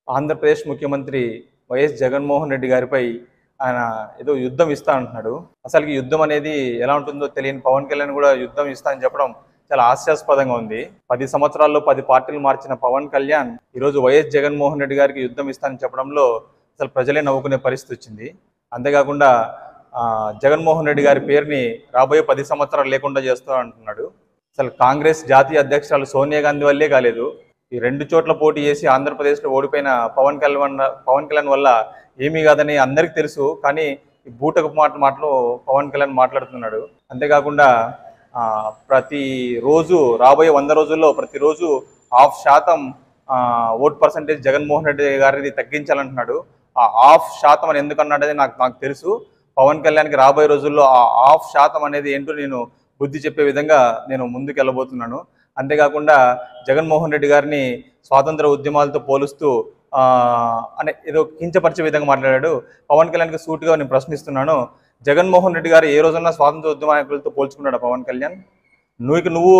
ఆంధ్రప్రదేశ్ ముఖ్యమంత్రి వైఎస్ జగన్మోహన్ రెడ్డి గారిపై ఆయన ఏదో యుద్ధం ఇస్తా అంటున్నాడు అసలుకి యుద్ధం అనేది ఎలా ఉంటుందో తెలియని పవన్ కళ్యాణ్ కూడా యుద్ధం ఇస్తా అని చెప్పడం చాలా హాస్యాస్పదంగా ఉంది పది సంవత్సరాల్లో పది పార్టీలు మార్చిన పవన్ కళ్యాణ్ ఈరోజు వైఎస్ జగన్మోహన్ రెడ్డి గారికి యుద్ధం ఇస్తానని చెప్పడంలో అసలు ప్రజలే నవ్వుకునే పరిస్థితి వచ్చింది అంతేకాకుండా ఆ, జగన్మోహన్ రెడ్డి గారి పేరుని రాబోయే పది సంవత్సరాలు లేకుండా చేస్తా అంటున్నాడు అసలు కాంగ్రెస్ జాతీయ అధ్యక్షురాలు సోనియా గాంధీ వల్లే కాలేదు ఈ రెండు చోట్ల పోటీ చేసి ఆంధ్రప్రదేశ్లో ఓడిపోయిన పవన్ కళ్యాణ్ పవన్ కళ్యాణ్ వల్ల ఏమీ కాదని అందరికీ తెలుసు కానీ ఈ బూటకు మాట మాటలు పవన్ కళ్యాణ్ మాట్లాడుతున్నాడు అంతేకాకుండా ఆ, ప్రతి రోజు రాబోయే వంద రోజుల్లో ప్రతిరోజు హాఫ్ శాతం ఆ, ఓట్ పర్సంటేజ్ జగన్మోహన్ రెడ్డి గారిది తగ్గించాలంటున్నాడు ఆ హాఫ్ శాతం అని ఎందుకు అన్నాడనేది నాకు నాకు తెలుసు పవన్ కళ్యాణ్కి రాబోయే రోజుల్లో ఆ హాఫ్ శాతం అనేది ఏంటో నేను బుద్ధి చెప్పే విధంగా నేను ముందుకు వెళ్ళబోతున్నాను అంతేకాకుండా జగన్మోహన్ రెడ్డి గారిని స్వాతంత్ర ఉద్యమాలతో పోలుస్తూ ఆ, అనే ఏదో కించపరిచే విధంగా మాట్లాడాడు పవన్ కళ్యాణ్కి సూటుగా నేను ప్రశ్నిస్తున్నాను జగన్మోహన్ రెడ్డి గారు ఏ రోజున్నా స్వాతంత్ర ఉద్యమ నాయకులతో పోల్చుకున్నాడు పవన్ కళ్యాణ్ నువ్వు నువ్వు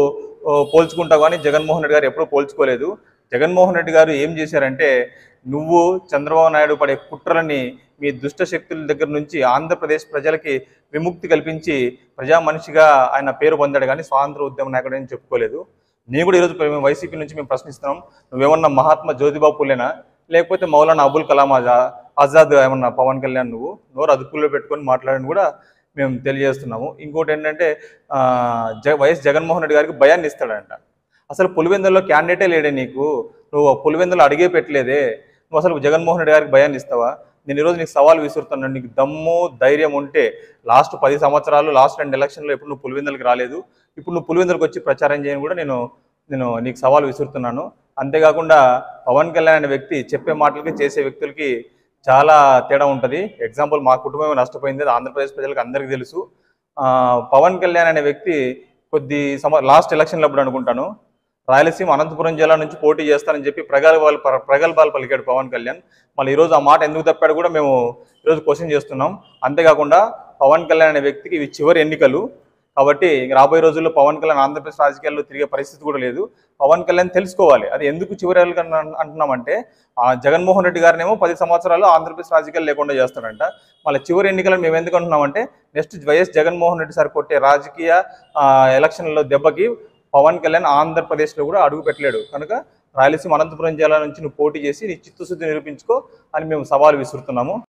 ఓ, పోల్చుకుంటావు కానీ జగన్మోహన్ రెడ్డి గారు ఎప్పుడూ పోల్చుకోలేదు జగన్మోహన్ రెడ్డి గారు ఏం చేశారంటే నువ్వు చంద్రబాబు నాయుడు పడే కుట్రలని మీ దుష్ట శక్తుల దగ్గర నుంచి ఆంధ్రప్రదేశ్ ప్రజలకి విముక్తి కల్పించి ప్రజా మనిషిగా ఆయన పేరు పొందాడు కానీ స్వాతంత్ర ఉద్యమ నాయకుడు అని చెప్పుకోలేదు నేను కూడా ఈరోజు మేము వైసీపీ నుంచి మేము ప్రశ్నిస్తున్నాం నువ్వేమన్నా మహాత్మా జ్యోతిబా పులేనా లేకపోతే మౌలానా అబుల్ కలాం ఆజా- ఆజాద్ ఏమన్నా పవన్ కళ్యాణ్ నువ్వు నోరు అదుపులో పెట్టుకొని మాట్లాడని కూడా మేము తెలియజేస్తున్నాము ఇంకోటి ఏంటంటే ఆ, జ వైఎస్ జగన్మోహన్ రెడ్డి గారికి భయాన్ని ఇస్తాడంట అసలు పులివెందుల్లో క్యాండిడేటే లేడే నీకు నువ్వు పులివెందులో అడిగే పెట్టలేదే నువ్వు అసలు జగన్మోహన్ రెడ్డి గారికి భయాన్ని ఇస్తావా నేను ఈరోజు నీకు సవాల్ విసురుతున్నాను నీకు దమ్ము ధైర్యం ఉంటే లాస్ట్ పది సంవత్సరాలు లాస్ట్ రెండు ఎలక్షన్లో ఎప్పుడు నువ్వు పులివెందులకు రాలేదు ఇప్పుడు నువ్వు పులివెందులకు వచ్చి ప్రచారం చేయని కూడా నేను నేను నీకు సవాల్ విసురుతున్నాను అంతేకాకుండా పవన్ కళ్యాణ్ అనే వ్యక్తి చెప్పే మాటలకి చేసే వ్యక్తులకి చాలా తేడా ఉంటుంది ఎగ్జాంపుల్ మా కుటుంబం నష్టపోయింది అది ఆంధ్రప్రదేశ్ ప్రజలకు అందరికీ తెలుసు ఆ, పవన్ కళ్యాణ్ అనే వ్యక్తి కొద్ది సమ లాస్ట్ ఎలక్షన్లో అప్పుడు అనుకుంటాను రాయలసీమ అనంతపురం జిల్లా నుంచి పోటీ చేస్తానని చెప్పి ప్రగల్భాలు ప- ప్రగల్భాలు పలికాడు పవన్ కళ్యాణ్ మళ్ళీ ఈరోజు ఆ మాట ఎందుకు తప్పాడు కూడా మేము ఈరోజు క్వశ్చన్ చేస్తున్నాం అంతేకాకుండా పవన్ కళ్యాణ్ అనే వ్యక్తికి ఇవి చివరి ఎన్నికలు కాబట్టి ఇంక రాబోయే రోజుల్లో పవన్ కళ్యాణ్ ఆంధ్రప్రదేశ్ రాజకీయాల్లో తిరిగే పరిస్థితి కూడా లేదు పవన్ కళ్యాణ్ తెలుసుకోవాలి అది ఎందుకు చివరి ఎన్నికలు అన్- అంటున్నామంటే ఆ జగన్మోహన్ రెడ్డి గారినేమో పది సంవత్సరాలు ఆంధ్రప్రదేశ్ రాజకీయాలు లేకుండా చేస్తాడంట మళ్ళీ చివరి ఎన్నికలను మేము ఎందుకు అంటున్నామంటే next YS Jaganmohan Reddy sir కొట్టే రాజకీయ ఆ, ఎలక్షన్లలో దెబ్బకి పవన్ కళ్యాణ్ ఆంధ్రప్రదేశ్లో కూడా అడుగు పెట్టలేడు కనుక రాయలసీమ అనంతపురం జిల్లా నుంచి నువ్వు పోటీ చేసి నీ చిత్తశుద్ధి నిరూపించుకో అని మేము సవాల్ విసురుతున్నాము